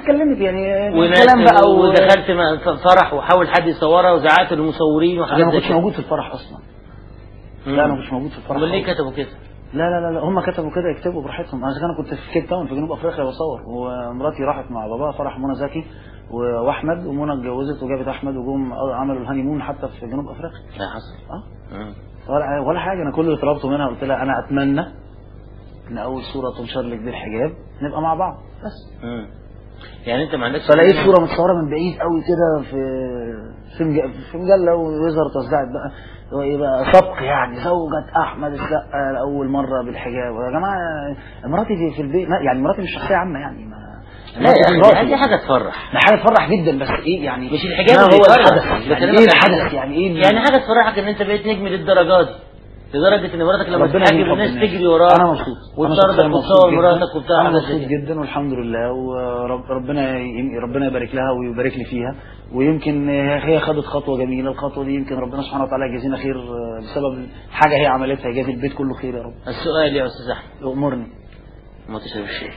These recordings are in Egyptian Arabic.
اتكلمت يعني وناس كلام بقى و... ودخلت م- فرح وحاول حد يصورها وزعقت للمصورين انا وحاجات ما زي كنتش كده موجود في الفرح اصلا لا انا ما كنتش موجود في الفرح امال ليه خالص. كتبوا كده؟ لا لا لا لا هم كتبوا كده يكتبوا براحتهم انا انا كنت في كيب تاون في جنوب افريقيا بصور ومراتي راحت مع باباها فرح منى زكي و- واحمد ومنى اتجوزت وجابت احمد وجم عملوا الهاني مون حتى في جنوب افريقيا لا حصل اه مم. ولا ولا حاجه انا كل اللي طلبته منها قلت لها انا اتمنى ان اول صوره تنشر لك بالحجاب نبقى مع بعض بس مم. يعني انت ما عندكش فلقيت صوره متصوره من بعيد قوي كده في في مج- في مجله ويظهر تصدعت بقى هو ايه بقى سبق يعني زوجة احمد السقا لاول مره بالحجاب يا جماعه مراتي في, في البيت ما- يعني مراتي مش شخصيه عامه يعني ما لا يعني مراتي. دي حاجه تفرح ده حاجه تفرح جدا بس ايه يعني مش الحجاب ما اللي هو يفرح. الحدث يعني بكلمك ايه عن- الحدث يعني ايه يعني حاجه تفرحك ان انت بقيت نجم للدرجه دي لدرجه ان مراتك لما ربنا تتحجب يرحم الناس الناس. تجري وراك انا مبسوط أنا وتطردك شخصياً مبسوط وتصور جداً. مراتك وبتاع انا حاجات زي مبسوط كده. جدا والحمد لله وربنا ربنا يبارك لها ويبارك لي فيها ويمكن هي خدت خطوه جميله الخطوه دي يمكن ربنا سبحانه وتعالى يجازينا خير بسبب حاجه هي عملتها يجازي البيت كله خير يا رب السؤال يا استاذ احمد امرني ما تشربش شيء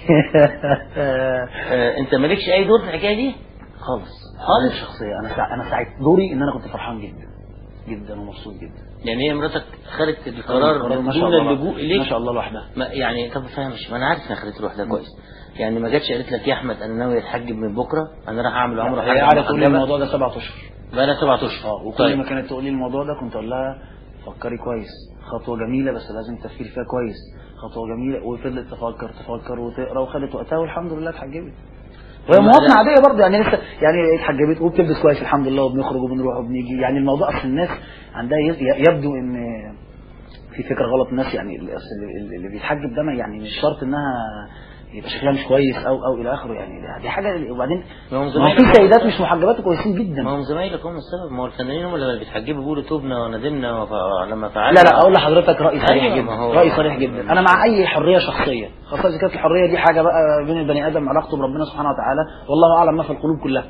آه، انت مالكش اي دور في الحكايه دي خالص خالص؟ أنا شخصيه انا سع... انا سعيد دوري ان انا كنت فرحان جدا جدا ومبسوط جدا يعني هي مراتك خدت القرار قرار ما شاء دون الله اللجوء اليك ما شاء الله لوحدها ما يعني طب فاهمش ما انا عارف انها خدت لوحدها كويس يعني ما جاتش قالت لك يا احمد انا ناوي اتحجب من بكره انا راح اعمل عمره هي قاعده تقول لي الموضوع ده سبعة اشهر بقى لها سبع اشهر اه وكل ما كانت تقول لي الموضوع ده كنت اقول لها فكري كويس خطوه جميله بس لازم التفكير فيها كويس خطوه جميله وفضلت تفكر تفكر وتقرا وخدت وقتها والحمد لله اتحجبت وهي ما مواطنه لا. عاديه برضه يعني لسه يعني اتحجبت وبتلبس كويس الحمد لله وبنخرج وبنروح وبنيجي يعني الموضوع اصل الناس عندها يز- يبدو ان في فكره غلط الناس يعني اللي أصل اللي- اللي بيتحجب ده ما يعني مش شرط انها يبقى شكلها مش كويس او او الى اخره يعني دي حاجه وبعدين ما هم ما هو زمايلك في سيدات مش محجبات كويسين جدا ما هم زمايلك هم السبب ما هو الفنانين هم اللي بيتحجبوا بيقولوا توبنا وندمنا وف... لما فعلنا لا لا اقول لحضرتك راي صريح أيوة، جدا ما هو- راي صريح جدا انا مع اي حريه شخصيه خاصه اذا كانت الحريه دي حاجه بقى بين البني ادم علاقته بربنا سبحانه وتعالى والله اعلم ما في القلوب كلها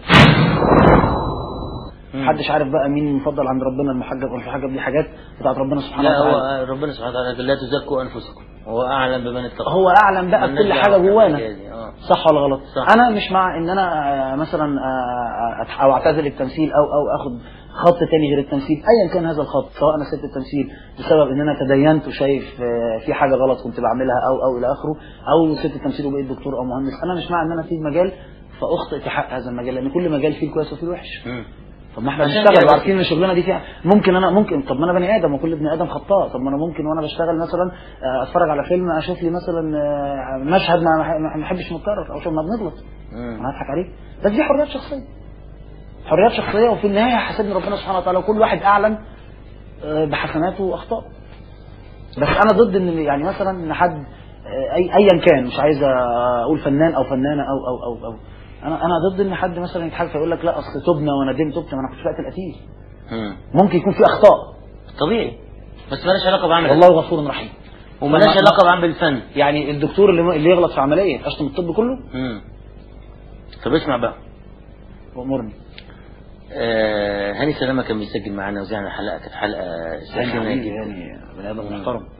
مم. محدش عارف بقى مين المفضل عند ربنا المحجب ولا المحجب دي حاجات بتاعت ربنا سبحانه لا وتعالى هو ربنا سبحانه وتعالى قال لا تزكوا انفسكم هو اعلم بمن اتقى هو اعلم بقى مالناش بكل دعوة حاجه جوانا بالحكاية دي، اه صح ولا غلط صح. انا مش مع ان انا آه، مثلا آه، أت- او اعتزل التمثيل او او اخد خط تاني غير التمثيل ايا كان هذا الخط سواء انا سبت التمثيل بسبب ان انا تدينت وشايف آه، في حاجه غلط كنت بعملها او او الى اخره او سبت التمثيل وبقيت دكتور او مهندس انا مش مع ان انا اسيب مجال فاخطئ في حق هذا المجال لان كل مجال فيه الكويس وفيه الوحش مم. طب ما احنا عشان بنشتغل كده وعارفين ان الشغلانه دي فيها ممكن انا ممكن طب ما انا بني ادم وكل ابن ادم خطاء طب ما انا ممكن وانا بشتغل مثلا آه، اتفرج على فيلم اشوف لي مثلا آه، مشهد ما ما ما احبش متكرر او شو ما بنغلط مم. انا هضحك عليك بس دي حريات شخصيه حريات شخصيه وفي النهايه حاسبني ربنا سبحانه وتعالى وكل واحد اعلم آه، بحسناته واخطائه بس انا ضد ان يعني مثلا ان حد آه، اي ايا كان مش عايز اقول فنان او فنانه او او او, أو انا انا ضد ان حد مثلا يتحالف يقول لك لا اصل تبنا وندمت تبت ما انا كنت وقت القتيل مم. ممكن يكون في اخطاء طبيعي بس مالهاش علاقه بعمل والله غفور رحيم ومالهاش ما- علاقه بعمل الفن يعني الدكتور اللي اللي يغلط في عمليه اشتم الطب كله مم. طب اسمع بقى وامرني آه هاني سلامه كان بيسجل معانا وزعنا حلقه كانت حلقه يعني ساخنه حبيبي جدا يعني بني ادم مم. محترم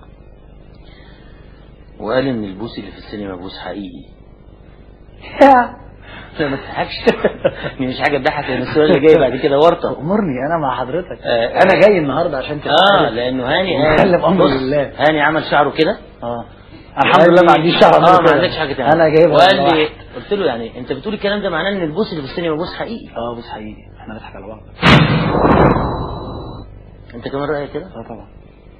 وقال ان البوس اللي في السينما بوس حقيقي لا ما تضحكش يعني مش حاجه تضحك لان السؤال اللي جاي بعد كده ورطه امرني انا مع حضرتك آه، انا جاي النهارده عشان تبقى اه عارف. لانه هاني قال- ونسلم امر بص، لله هاني عمل شعره كده اه الحمد لله ما عنديش شعر اه عمري ما كده. عندكش حاجه تانية انا جايبها وقال من لي واحد. قلت له يعني انت بتقول الكلام ده معناه ان البوس اللي في السينما بوس حقيقي اه بص حقيقي احنا بنضحك على بعض انت كمان رايك كده اه طبعا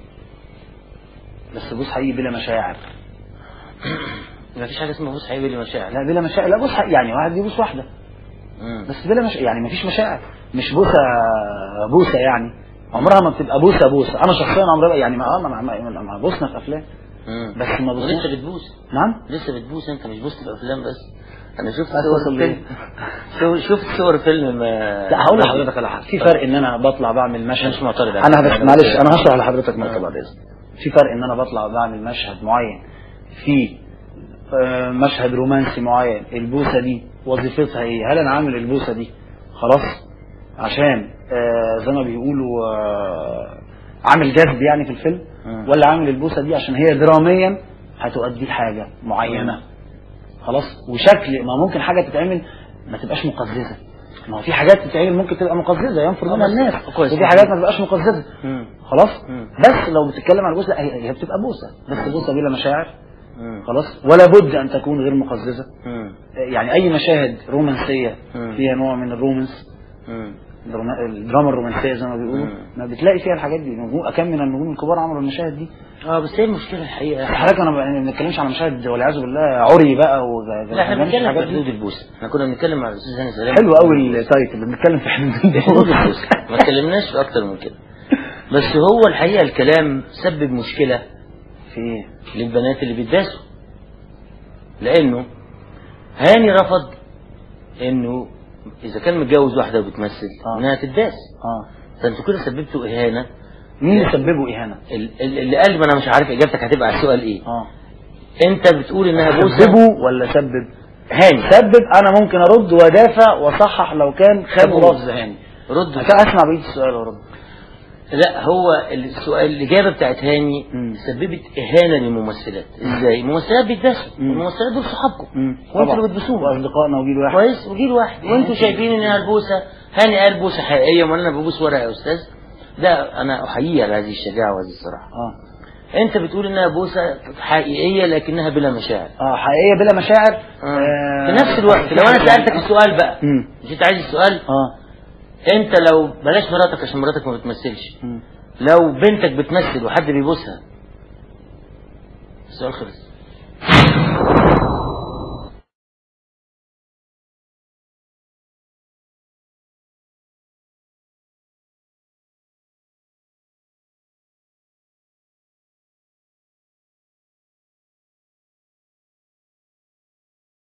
بس بص حقيقي بلا مشاعر ما فيش حاجه اسمها بوس حقيقي بلا مشاعر لا بلا مشاعر لا بص حقيقي يعني واحد بيبوس واحده مم. بس بلا مش يعني مفيش مشاعر مش بوسه بوسه يعني عمرها ما بتبقى بوسه بوسه انا شخصيا عمري يعني ما اه ما- ما ما- ما بوسنا في افلام مم. بس ما ولسه بوسناش بتبوس نعم لسه بتبوس انت مش بوست في افلام بس انا شفت لا صور توصل فيلم شو- شفت صور فيلم ما لا هقول لحضرتك على حاجه في فرق ان انا بطلع بعمل مشهد مش معترض على انا كده. بس معلش انا هشرح لحضرتك نقطه بعد اذنك في فرق ان انا بطلع بعمل مشهد معين في آه، مشهد رومانسي معين البوسه دي وظيفتها ايه هل انا عامل البوسه دي خلاص عشان آه، زي ما بيقولوا آه، عامل جذب يعني في الفيلم مم. ولا عامل البوسه دي عشان هي دراميا هتؤدي حاجه معينه خلاص وشكل ما ممكن حاجه تتعمل ما تبقاش مقززه ما هو في حاجات تتعمل ممكن تبقى مقززه ينفر منها بس- الناس كويس. وفي حاجات ما تبقاش مقززه مم. خلاص مم. بس لو بتتكلم عن البوسه لا هي هي بتبقى بوسه بس بوسه بلا مشاعر مم. خلاص ولا بد ان تكون غير مقززه مم. يعني اي مشاهد رومانسيه مم. فيها نوع من الرومانس مم. الدراما الدراما الرومانسيه زي ما بيقولوا مم. ما بتلاقي فيها الحاجات دي نجوم كم من النجوم الكبار عملوا المشاهد دي اه بس هي المشكله الحقيقه حضرتك انا ب- ما بنتكلمش على مشاهد والعياذ بالله عري بقى و لا احنا بنتكلم في الحاجات حدود دي البوسه احنا كنا بنتكلم مع الاستاذ هاني سلام حلو قوي التايتل بنتكلم في حدود في حدود البوسه ما اتكلمناش في اكتر من كده بس هو الحقيقه الكلام سبب مشكله في ايه؟ للبنات اللي بيتداسوا لانه هاني رفض انه اذا كان متجوز واحده وبتمثل آه. انها تداس اه فانتوا كده سببتوا اهانه مين اللي سببه اهانه؟ ال- ال- اللي قال ما انا مش عارف اجابتك هتبقى على السؤال ايه اه انت بتقول انها بوسه سببه ولا سبب؟ هاني سبب انا ممكن ارد وادافع واصحح لو كان خان طب لفظ هاني رد عشان اسمع بقيه السؤال وارد لا هو السؤال الاجابه بتاعت هاني مم. سببت اهانه للممثلات ازاي الممثلات بيتداسوا مم. الممثلات دول صحابكم مم. وانتوا طبعا. اللي بتبوسوهم واصدقائنا وجيل واحد كويس وجيل واحد وانتوا شايفين انها البوسه هاني قال بوسه حقيقيه وانا انا ببوس ورقه يا استاذ ده انا احييه على هذه الشجاعه وهذه الصراحه اه انت بتقول انها بوسه حقيقيه لكنها بلا مشاعر اه حقيقيه بلا مشاعر آه. في نفس الوقت لو انا سالتك السؤال بقى مم. مش انت عايز السؤال اه انت لو بلاش مراتك عشان مراتك ما بتمثلش مم. لو بنتك بتمثل وحد بيبوسها السؤال خلص